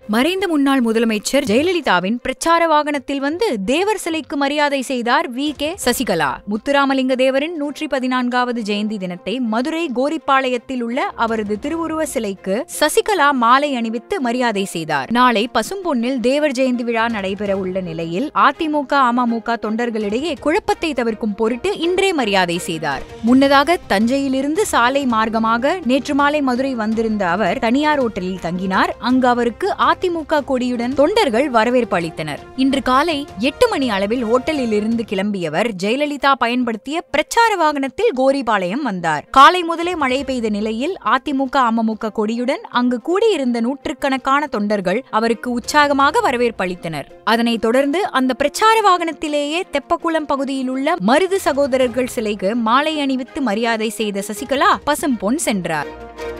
மறைந்த முன்னாள் முதலமைச்சர் ஜெயலலிதாவின் பிரச்சார வாகனத்தில் வந்து தேவர் சிலைக்கு மரியாதை செய்தார் வி கே சசிகலா முத்துராமலிங்க தேவரின் நூற்றி பதினான்காவது ஜெயந்தி தினத்தை மதுரை கோரிப்பாளையத்தில் உள்ள அவரது திருவுருவ சிலைக்கு சசிகலா மாலை அணிவித்து மரியாதை செய்தார் நாளை பசும்பொன்னில் தேவர் ஜெயந்தி விழா நடைபெற உள்ள நிலையில் அதிமுக அமமுக தொண்டர்களிடையே குழப்பத்தை தவிர்க்கும் பொருட்டு இன்றே மரியாதை செய்தார் முன்னதாக தஞ்சையிலிருந்து சாலை மார்க்கமாக நேற்று மாலை மதுரை வந்திருந்த அவர் தனியார் ஓட்டலில் தங்கினார் அங்கு அவருக்கு அதிமுக கொடியுடன் தொண்டர்கள் வரவேற்பு அளித்தனர் இன்று காலை எட்டு மணி அளவில் ஹோட்டலில் இருந்து கிளம்பியவர் ஜெயலலிதா பயன்படுத்திய பிரச்சார வாகனத்தில் கோரிபாளையம் வந்தார் காலை முதலே மழை பெய்த நிலையில் அதிமுக அமமுக கொடியுடன் அங்கு கூடியிருந்த நூற்றுக்கணக்கான தொண்டர்கள் அவருக்கு உற்சாகமாக வரவேற்பு அளித்தனர் அதனைத் தொடர்ந்து அந்த பிரச்சார வாகனத்திலேயே தெப்பக்குளம் பகுதியில் உள்ள மருது சகோதரர்கள் சிலைக்கு மாலை அணிவித்து மரியாதை செய்த சசிகலா பசும்பொன் சென்றார்